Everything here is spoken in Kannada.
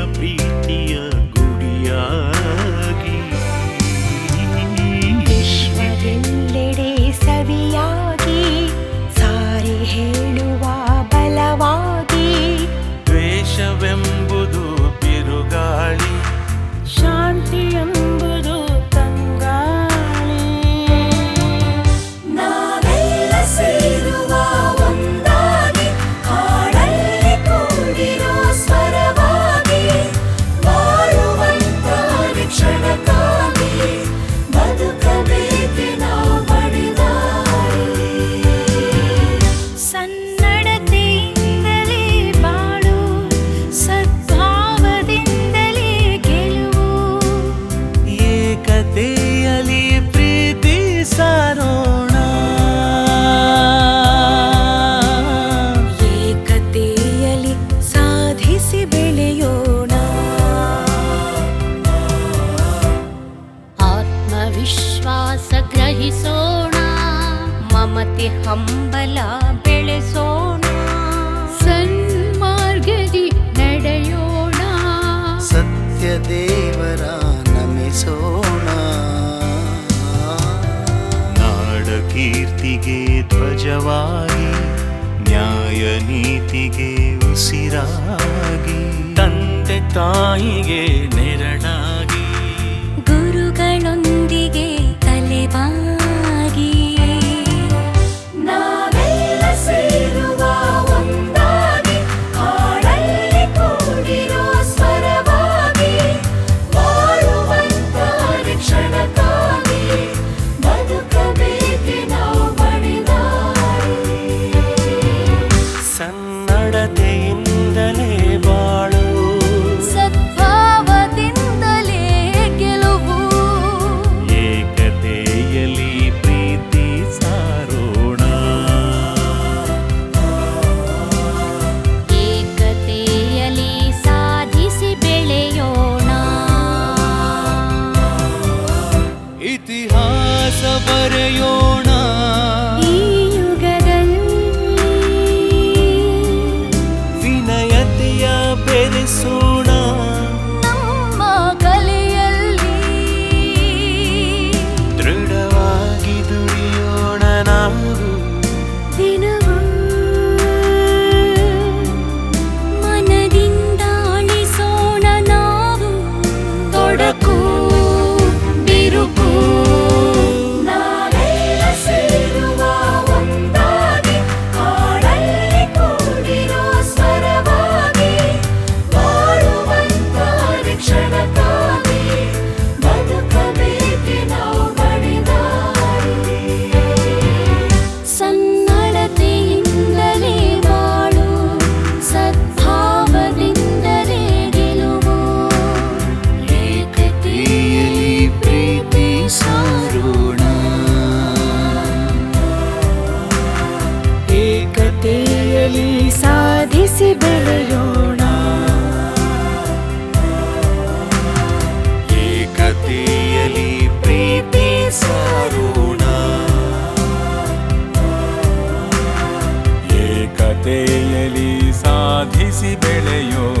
ಪ್ರೀತಿಯ ಗುಡಿಯಾಗಿ ವಿಶ್ವದೆಲ್ಲೆಡೆ ಸವಿಯಾಗಿ ಸಾರಿ ಹೇಳುವ ಬಲವಾಗಿ ದ್ವೇಷವೆಂಬುದು ಬಿರುಗಾಳಿ ಶಾಂತಿ ಎಂಬುದು ತಂಗಾಳಿ ನಾವೆಲ್ಲ ಸೇರುವ ಒಂದಾಗಿ ಹಾಡಲ್ಲಿ ಕೂಡಿರೋ ಸ್ವರವಾಗಿ ಬಾಳುವಂತ ಕ್ಷಣಕ್ಕಾಗಿ ಬದುಕಬೇಕೆ ನಾವು ಬಡಿದಾರಿ ಸನ್ನಡತೆಯಿಂದಲೇ ಬಾಳು ಸದ್ಭಾವದಿಂದಲೇ ಗೆಲುವು ಏಕತೆಯಲಿ ಪ್ರೀತಿ ಸಾರೋಣ ಏಕತೆಯಲ್ಲಿ ಸಾಧಿಸಿ ಬೆಳೆಯೋಣ ಆತ್ಮವಿಶ್ವಾಸ ಗ್ರಹಿಸೋಣ ಮಮತೆ ಹಂಬಲ ಬೆಳೆಸೋಣ ಸನ್ಮಾರ್ಗದಿ ನಡೆಯೋಣ ಸತ್ಯ ದೇವರ ನಮಿಸೋಣ ನಾಡ ಕೀರ್ತಿಗೆ ಧ್ವಜವಾಗಿ ನ್ಯಾಯ ನೀತಿಗೆ ಉಸಿರಾಗಿ ತಂದೆ ತಾಯಿಗೆ ನೆರಳಾಗಿ ಗುರುಗಳೊಂದಿಗೆ ತಲೆಬಾಗಿ ನಾವೆಲ್ಲ ಸೇರುವ ಒಂದಾಗಿ ಹಾಡಲ್ಲಿ ಕೂಡಿರೋ ಸ್ವರವಾಗಿ ಬಾಳುವಂತ ಕ್ಷಣಕ್ಕಾಗಿ ಬದುಕಬೇಕೆ ನಾವು ಬಡಿದಾರಿ ಸನ್ನಡತೆಯಿಂದಲೇ ಬಾಳು ಸದ್ಭಾವದಿಂದಲೇ ಗೆಲುವು ಏಕತೆಯಲ್ಲಿ ಪ್ರೀತಿ ಸಾರೋಣ ಏಕತೆಯಲ್ಲಿ ಸಾಧಿಸಿ ಬೆಳೆಯೋಣ ಇತಿಹಾಸ ಬರೆಯೋಣ ಈ ಯುಗದಲ್ಲಿ ವಿನಯತೆಯ ಬೆರೆಸೋಣ ನಮ್ಮ ಕಲೆಯಲ್ಲಿ ದೃಢವಾಗಿ ದುಡಿಯೋಣ ನಾವು ದಿನವೂ ಮನದಿಂದ ಅಳಿಸೋಣ ನಾವು ತೊಡಕು ಬಿರುಕು ನಾವೆಲ್ಲ ಸೇರುವ ಒಂದಾಗಿ ಹಾಡಲ್ಲಿ ಕೂಡಿರೋ ಸ್ವರವಾಗಿ ಬಾಳುವಂತ ಕ್ಷಣಕ್ಕಾಗಿ ಬದುಕಬೇಕೆ ನಾವು ಬಡಿದಾರಿ ಸನ್ನಡತೆಯಿಂದಲೇ ಬಾಳು ಸದ್ಭಾವದಿಂದಲೇ ಗೆಲುವು ಏಕತೆಯಲ್ಲಿ ಪ್ರೀತಿ ಸಾರೋಣ ಏಕತೆಯಲ್ಲಿ ಸಾಧಿಸಿ ಬೆಳೆಯೋಣ ಏಕತೆಯಲ್ಲಿ ಪ್ರೀತಿ ಸಾರೋಣ ಏಕತೆಯಲ್ಲಿ ಸಾಧಿಸಿ ಬೆಳೆಯೋಣ